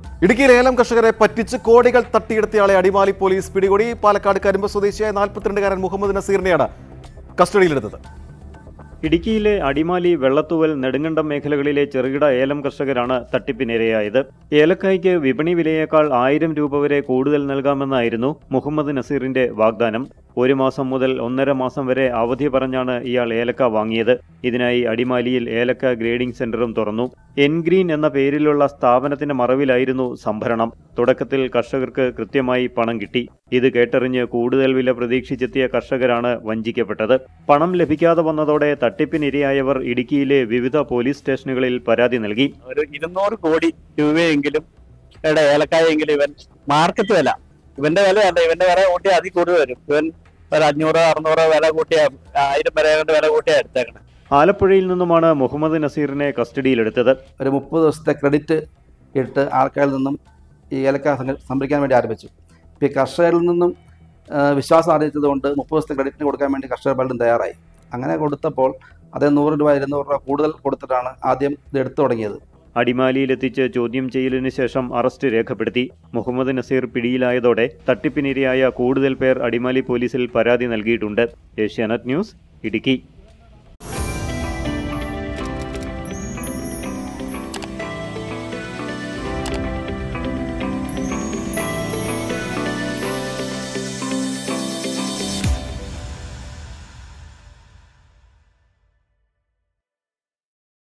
ഇടുക്കിയിൽ ഏലം കർഷകരെ പറ്റിച്ച് കോടികൾ തട്ടിയെടുത്തയാളെ അടിമാലി പോലീസ് പിടികൂടി പാലക്കാട് കരിമ്പ് സ്വദേശിയായ നാൽപ്പത്തിരണ്ടുകാരൻ മുഹമ്മദ് നസീറിനെയാണ് കസ്റ്റഡിയിലെടുത്തത് ഇടുക്കിയിലെ അടിമാലി വെള്ളത്തൂവൽ നെടുങ്കണ്ടം മേഖലകളിലെ ചെറുകിട ഏലം കർഷകരാണ് തട്ടിപ്പിനിരയായത് ഏലക്കായ്ക്ക് വിപണി വിലയേക്കാൾ ആയിരം രൂപ വരെ കൂടുതൽ നൽകാമെന്നായിരുന്നു മുഹമ്മദ് നസീറിന്റെ വാഗ്ദാനം ഒരു മാസം മുതൽ ഒന്നര മാസം വരെ അവധി പറഞ്ഞാണ് ഇയാൾ ഏലക്ക വാങ്ങിയത് ഇതിനായി അടിമാലിയിൽ ഏലക്ക ഗ്രേഡിംഗ് സെന്ററും തുറന്നു എൻഗ്രീൻ എന്ന പേരിലുള്ള സ്ഥാപനത്തിന്റെ മറവിലായിരുന്നു സംഭരണം തുടക്കത്തിൽ കർഷകർക്ക് കൃത്യമായി പണം കിട്ടി ഇത് കേട്ടറിഞ്ഞ് കൂടുതൽ വില പ്രതീക്ഷിച്ചെത്തിയ കർഷകരാണ് വഞ്ചിക്കപ്പെട്ടത് പണം ലഭിക്കാതെ വന്നതോടെ തട്ടിപ്പിനിരയായവർ ഇടുക്കിയിലെ വിവിധ പോലീസ് സ്റ്റേഷനുകളിൽ പരാതി നൽകി ഒരു ഇരുന്നൂറ് കോടി രൂപയെങ്കിലും ഇവിടെ ഏലക്കായെങ്കിലും ഇവൻ മാർക്കറ്റ് വില ഇവന്റെ വില അല്ല ഇവന്റെ വില കൂട്ടി അതിൽ കൂടുതൽ വരും ഇവൻ ഒരു അഞ്ഞൂറ് അറുന്നൂറ് വില കൂട്ടിയ ആയിരം വരെ കൊണ്ട് വില കൂട്ടിയാ എടുത്തേക്കണേ ആലപ്പുഴയിൽ നിന്നുമാണ് മുഹമ്മദ് നസീറിനെ കസ്റ്റഡിയിലെടുത്തത് ഒരു മുപ്പത് ദിവസത്തെ ക്രെഡിറ്റ് ഇട്ട് ആൾക്കാരിൽ നിന്നും ഈ ഏലക്ക സംഘ- സംഭരിക്കാൻ വേണ്ടി ആരംഭിച്ചു ഇപ്പോൾ ഈ കർഷകരിൽ നിന്നും ആ, വിശ്വാസം അറിയിച്ചതുകൊണ്ട് മുപ്പത് ദിവസത്തെ ക്രെഡിറ്റിന് കൊടുക്കാൻ വേണ്ടി കർഷകർ പലരും തയ്യാറായി അങ്ങനെ കൊടുത്തപ്പോൾ അതേ നൂറ് രൂപ ഇരുന്നൂറ് രൂപ കൂടുതൽ കൊടുത്തിട്ടാണ് ആദ്യം ഇത് എടുത്തു തുടങ്ങിയത് അടിമാലിയിലെത്തിച്ച് ചോദ്യം ചെയ്യലിന് ശേഷം അറസ്റ്റ് രേഖപ്പെടുത്തി മുഹമ്മദ് നസീർ പിടിയിലായതോടെ തട്ടിപ്പിനിരയായ കൂടുതൽ പേർ അടിമാലി പോലീസിൽ പരാതി നൽകിയിട്ടുണ്ട് ഏഷ്യാനെറ്റ് ന്യൂസ് ഇടുക്കി